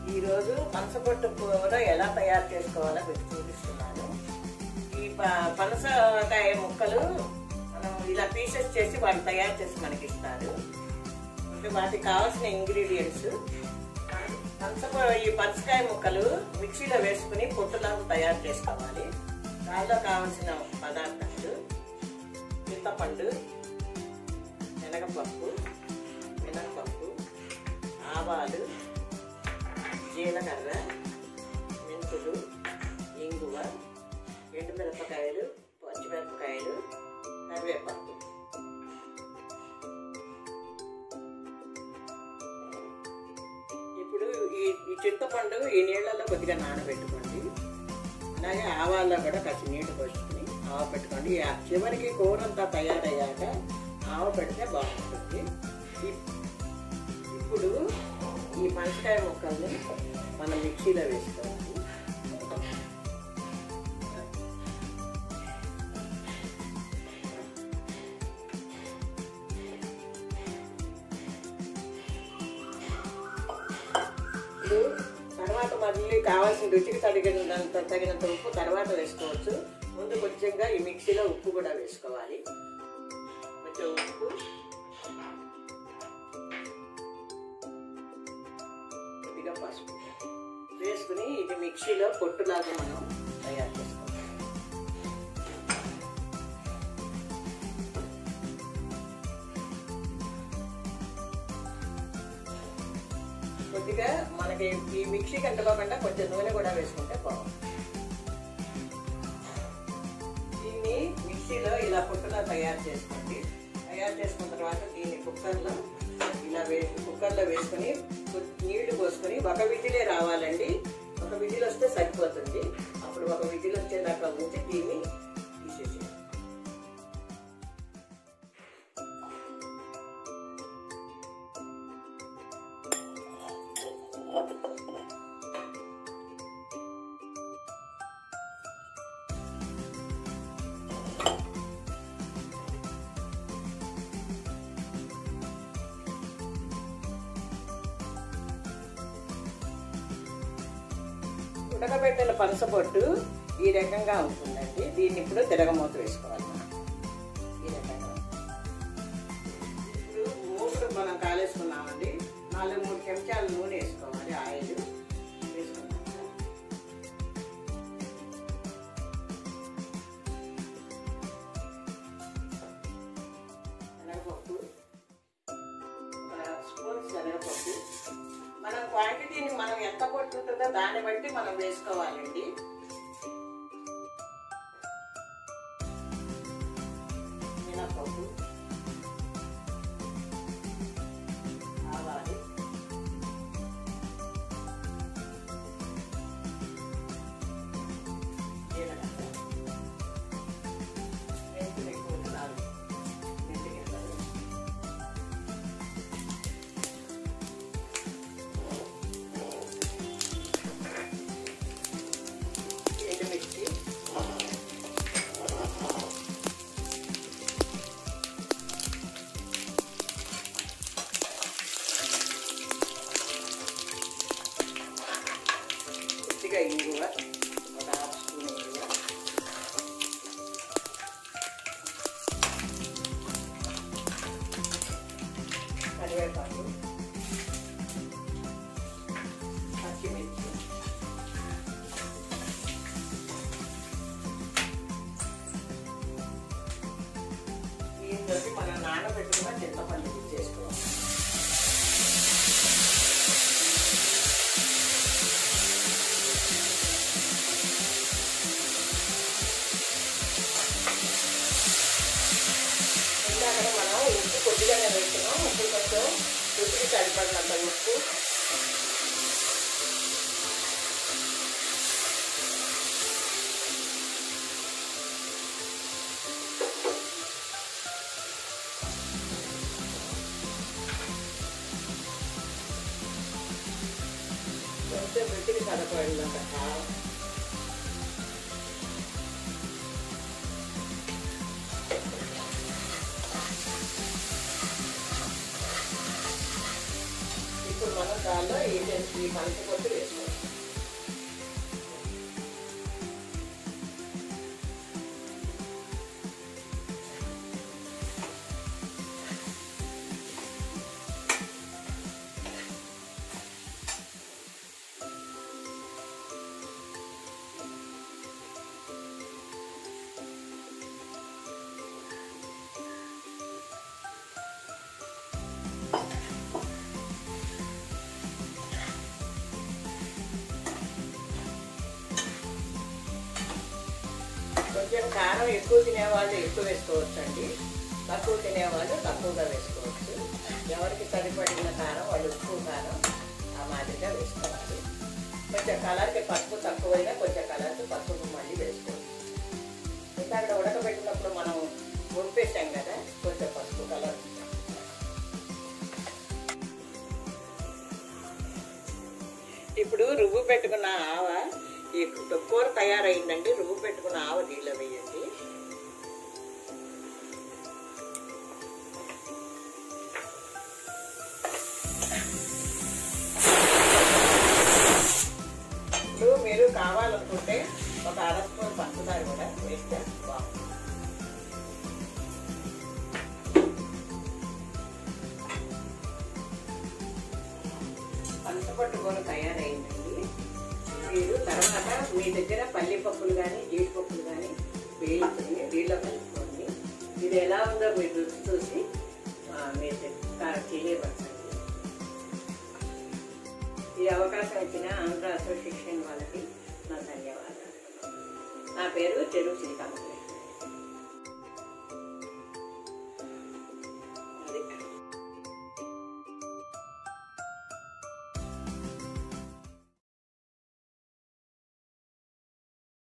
ఈరోజు పనసపొట్టు కూర ఎలా తయారు చేసుకోవాలో మీకు చూపిస్తున్నాను ఈ ప- పనసకాయ ముక్కలు మనం ఇలా పీసెస్ చేసి వాళ్ళు తయారు చేసి మనకి ఇస్తారు అంటే వాటికి కావాల్సిన ఇంగ్రీడియంట్స్ పనస ఈ పనసకాయ ముక్కలు మిక్సీలో వేసుకుని పొట్టులాగా తయారు చేసుకోవాలి దానిలో కావాల్సిన పదార్థాలు చింతపండు శనగపప్పు మినపప్పు ఆవాలు జీలకర్ర మెంతులు ఇంగువ ఎండుమిరపకాయలు పచ్చిమిరపకాయలు కరివేపాకు ఇప్పుడు ఈ ఈ చింతపండు ఈ నీళ్ళలో కొద్దిగా నానబెట్టుకోండి అలాగే ఆవాల్లో కూడా కాస్త నీళ్లు పోసుకుని ఆవ పెట్టుకోండి ఆ చివరికి కూర అంతా తయారయ్యాక ఆవ పెడితే బాగుంటుంది ఇప్- ఇప్పుడు ఈ పనసకాయ ముక్కల్ని మనం మిక్సీలో వేసుకోవాలి ఇప్పుడు తర్వాత మళ్ళీ కావాల్సిన రుచికి తగినంత తగినంత ఉప్పు తర్వాత వేసుకోవచ్చు ముందు కొంచెంగా ఈ మిక్సీలో ఉప్పు కూడా వేసుకోవాలి కొంచెం ఉప్పు కొద్దిగా పసుపు వేసుకుని ఇది మిక్సీలో పొట్టులాగా మనం తయారు చేసుకోవాలి కొద్దిగా మనకి ఈ మిక్సీ కంటుకోకుండా కొంచెం నూనె కూడా వేసుకుంటే బాగుంటుంది దీన్ని మిక్సీలో ఇలా పుట్టులా తయారు చేసుకోండి తయారు చేసుకున్న తర్వాత దీన్ని కుక్కర్లో ఇలా వేసి కుక్కర్లో వేసుకుని కొద్ది నీళ్లు పోసుకొని ఒక విజిలే రావాలండి ఒక విజిల్ వస్తే సరిపోతుంది అప్పుడు ఒక విజిల్ వచ్చేదాకా ఉంచి దీన్ని తీసేసేయాలి ఉడకబెట్టిన పనసపొట్టు ఈ రకంగా ఉంటుందండి దీన్ని ఇప్పుడు తిరగమూత వేసుకోవాలి మనం. ఈ రకంగా ఇప్పుడు మూడు మనం కాలేసుకున్నామండి నాలుగు మూడు చెంచాలు నూనె వేసుకోవాలి ఆయిల్ వేసుకున్నాక శనగపప్పు ఒక స్పూన్ శనగపప్పు మన క్వాంటిటీని మనం ఎంత కొట్టుతుందో దాన్ని బట్టి మనం వేసుకోవాలండి మినపప్పు ఆవాలు జీలకర్ర మెంతులు ఎక్కువ నాలుగు మెంతి గింజలు ఎండుమిర్చి కొద్దిగా ఇంగువ ఒక హాఫ్ స్పూన్ ఇంగువ కరివేపాకు పచ్చిమిర్చి దీంతో మనం నానబెట్టుకున్న చింతపండు చేసుకోవాలి ఇందాక మనం ఉప్పు కొద్దిగానే వేస్తున్నాం ఉప్పు కొంచెం రుచికి సరిపడినంత ఉప్పు కొంచెం రుచికి సరిపడినంత కారం ఇప్పుడు మనం దానిలో ఈ ఈ మంచి పొట్టు కొంచెం కారం ఎక్కువ తినేవాళ్ళు ఎక్కువ వేసుకోవచ్చు అండి తక్కువ తినేవాళ్ళు తక్కువగా వేసుకోవచ్చు ఎవరికి సరిపడిన కారం వాళ్ళు ఉప్పు కారం ఆ మాదిరిగా వేసుకోవాలి కొంచెం కలర్కి పసుపు తక్కువైనా కొంచెం కలర్కి పసుపు మళ్ళీ వేసుకోవచ్చు ఇంకా అక్కడ ఉడకబెట్టినప్పుడు మనం వంపేసాం కదా కొంచెం పసుపు కలర్ ఇప్పుడు రువ్వు పెట్టుకున్న ఆవ ఈ కూర తయారైందండి రువ్వు పెట్టుకున్న ఆవ దీనిలో వేయండి ఇప్పుడు మీరు కావాలనుకుంటే ఒక అర స్పూన్ పంచదార కూడా వేస్తే బాగుంటుంది పంచపట్టు కూర తయారైందండి మీరు తర్వాత మీ దగ్గర పల్లి పప్పులు కానీ జీడిపప్పులు కానీ వేయించుకొని నీళ్ళలో కలుపుకోండి ఇది ఎలా ఉందో మీరు రుచి చూసి ఆ, మీరు తెలియపరచండి ఈ అవకాశం ఇచ్చిన ఆంధ్ర అసోసియేషన్ వాళ్ళకి నా ధన్యవాదాలు నా పేరు చెరువు శ్రీకాంత్